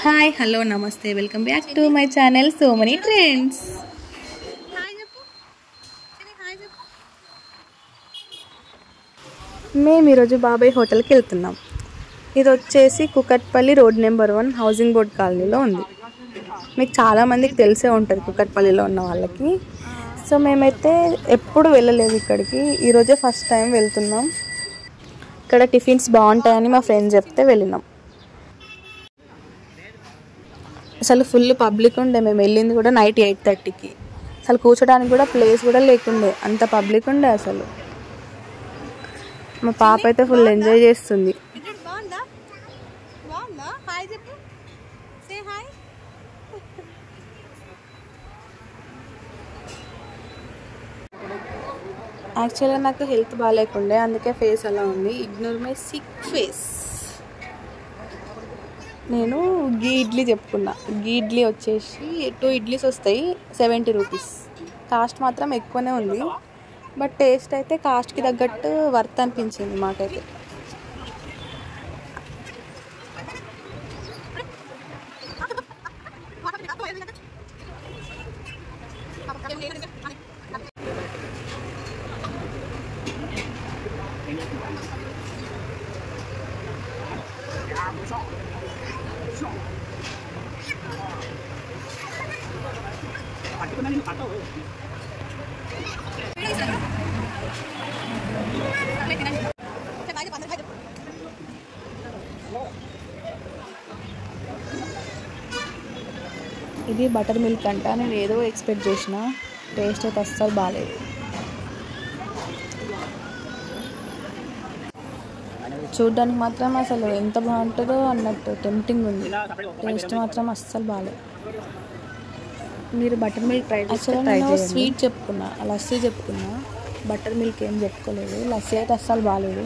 hi hello నమస్తే welcome back to my channel so money trends hi చెప్పు Chinni hi చెప్పు మేము ఈరోజు బాబాయ్ హోటల్కి వెళ్తున్నాం ఇది వచ్చేసి Kukatpally road number one housing board కాలనీలో ఉంది మీకు చాలామందికి తెలిసే ఉంటుంది కుకట్పల్లిలో ఉన్న వాళ్ళకి సో మేమైతే ఎప్పుడు వెళ్ళలేదు ఇక్కడికి ఈరోజే ఫస్ట్ టైం వెళ్తున్నాం ఇక్కడ టిఫిన్స్ బాగుంటాయని మా ఫ్రెండ్స్ చెప్తే వెళ్ళినాం అసలు ఫుల్ పబ్లిక్ ఉండే మేము వెళ్ళింది కూడా నైట్ ఎయిట్ థర్టీకి అసలు కూర్చోడానికి కూడా ప్లేస్ కూడా లేకుండే అంత పబ్లిక్ ఉండే అసలు మా పాప అయితే ఫుల్ ఎంజాయ్ చేస్తుంది బిడ్డ బాగుందా బాగుందా హాయ్ చెప్పు సే హాయ్ యాక్చువల్గా నాకు హెల్త్ బాగాలేకుండే అందుకే ఫేస్ అలా ఉంది ఇగ్నోర్ మై సిక్ ఫేస్ నేను గీ ఇడ్లీ చెప్పుకున్నా గీ ఇడ్లీ వచ్చేసి టూ ఇడ్లీస్ వస్తాయి సెవెంటీ రూపీస్ కాస్ట్ మాత్రం ఎక్కువనే ఉంది బట్ టేస్ట్ అయితే కాస్ట్కి తగ్గట్టు వర్త్ అనిపించింది మాకైతే ఇది బటర్ మిల్క్ అంట నేను ఏదో ఎక్స్పెక్ట్ చేసిన టేస్ట్ అయితే అస్సలు బాగాలేదు చూడ్డానికి మాత్రం అసలు ఎంత బాగుంటుందో అన్నట్టు టెంప్టింగ్ ఉంది టేస్ట్ మాత్రం అస్సలు బాగాలేదు మీరు బటర్ మిల్క్ ట్రై యాక్చువల్గా నేను స్వీట్ చెప్పుకున్నా లస్సీ చెప్పుకున్నా బటర్ మిల్క్ ఏం చెప్పుకోలేదు లస్సీ అయితే అస్సలు బాగాలేదు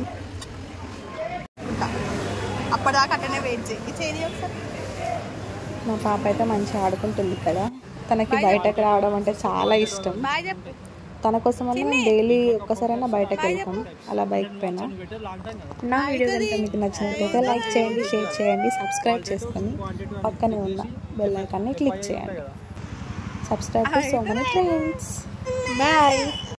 అప్పటిదాకా అట్టనే వెయిట్ చేయి చేయి ఒకసారి మా పాప అయితే మంచిగా ఆడుకుంటుంది ఇక్కడ తనకి బయటకు రావడం అంటే చాలా ఇష్టం బాయ్ చెప్పు తన కోసం అన్న డైలీ ఒక్కసారైనా బయటకు వెళ్తాం అలా బైక్ పైన నా వీడియో కనుక మీకు నచ్చినట్లయితే లైక్ చేయండి షేర్ చేయండి సబ్స్క్రైబ్ చేసుకొని పక్కనే ఉన్న బెల్ ఐకాన్ని క్లిక్ చేయండి subscribe to so many friends bye